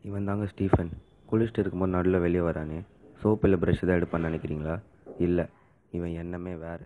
இவன் தாங்க ஸ்டீஃபன் குளிச்சுட்டு இருக்கும்போது நடுவில் வெளியே வரானே சோப் இல்லை ப்ரஷ் தான் எடுப்பான்னு நினைக்கிறீங்களா இல்லை இவன் எண்ணமே வேறு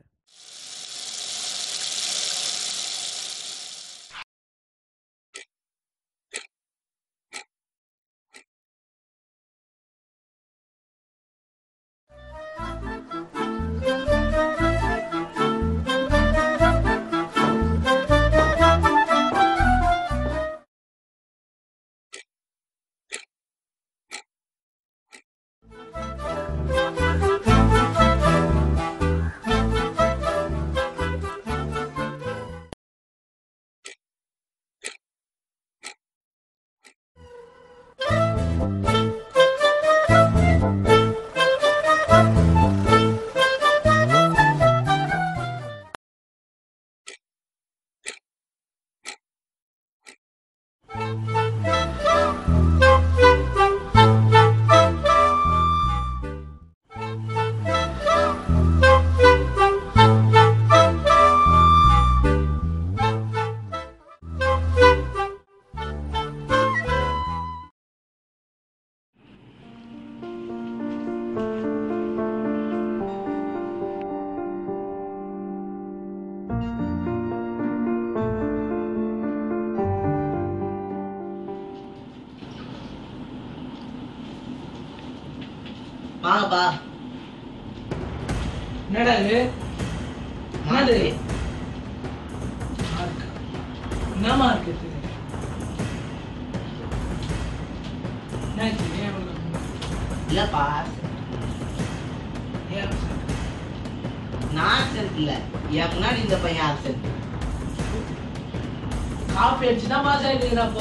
வாங்கப்பா என்னடா இது மாதிரி மார்க் என்ன மார்க் இது என்னாச்சு ஏன் இவ்வளவு இல்லப்பா ஏன் நான் ஆப்சென்ட் இல்ல என் முன்னாடி இந்த பையன் ஆப்சென்ட் காஃபி அடிச்சு தான் பாஸ் ஆயிட்டு அப்போ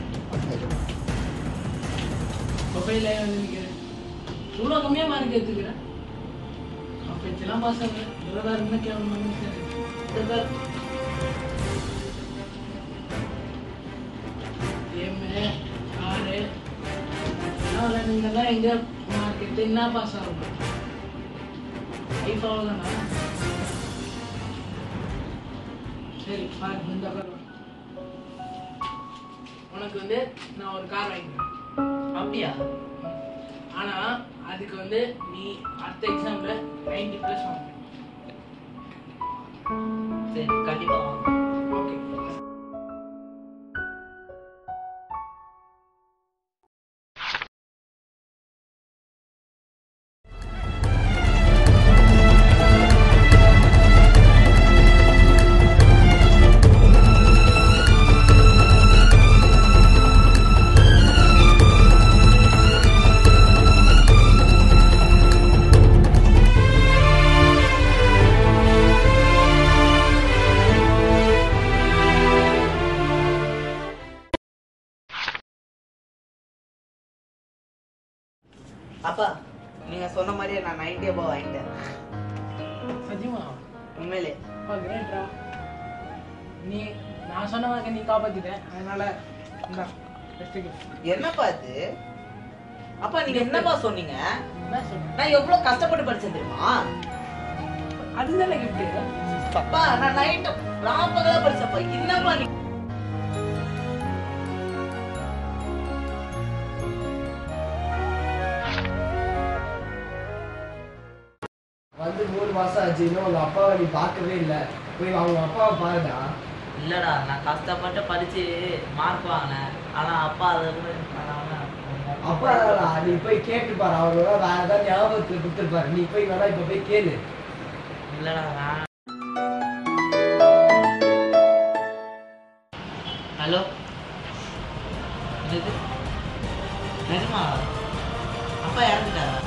மொபைல்ல வந்து நிக்கிறேன் இவ்வளோ கம்மியாக மார்க் எடுத்துக்கிறேன் காஃபி அடிச்சுலாம் பாஸ் ஆகுறேன் இருபதாயிரம் என்ன கேவலம் கேமு காரு எல்லாம் விளையாடுங்கலாம் எங்க மார்க்கெட்டு என்ன பாஸ் ஆகும் லைஃப் அவ்வளோதானா சரி பாரு இந்த கார் உனக்கு வந்து நான் ஒரு கார் வாங்கிக்கிறேன் அப்படியா ஆனா அதுக்கு வந்து நீ அடுத்த எக்ஸாம்ல 90 பிளஸ் வாங்கணும் சரி கண்டிப்பா வாங்க ஓகே அப்பா நீங்க சொன்ன மாதிரியே நான் நைன்டி அபா வாங்கிட்டேன் சத்தியமா உண்மையிலே அப்பா கிரேட்ரா நீ நான் சொன்ன மாதிரி நீ காப்பாத்திட்டேன் அதனால இந்தா பெஸ்ட் கிஃப்ட் என்னப்பா இது அப்பா நீங்க என்னப்பா சொன்னீங்க என்ன சொல்றேன் நான் எவ்வளவு கஷ்டப்பட்டு படிச்சேன் தெரியுமா அதுதானே கிஃப்ட் அப்பா நான் நைட்டு ராப்பகலா படிச்சப்பா என்னப்பா நீ வந்து மூணு மாசம் ஆச்சு இன்னும் உங்க அப்பாவை நீ பார்க்கவே இல்லை போய் அவங்க அப்பாவை பாருடா இல்லடா நான் கஷ்டப்பட்டு படிச்சு மார்க் வாங்கினேன் ஆனா அப்பா அதை கூட பண்ணாம அப்பா இல்லடா, நீ போய் கேட்டு பாரு அவர் வேணா வேற ஏதாவது ஞாபகத்துல கொடுத்துருப்பாரு நீ போய் வேணா இப்ப போய் கேளு இல்லடா நான் ஹலோ என்னது நிஜமா அப்பா இறந்துட்டாரா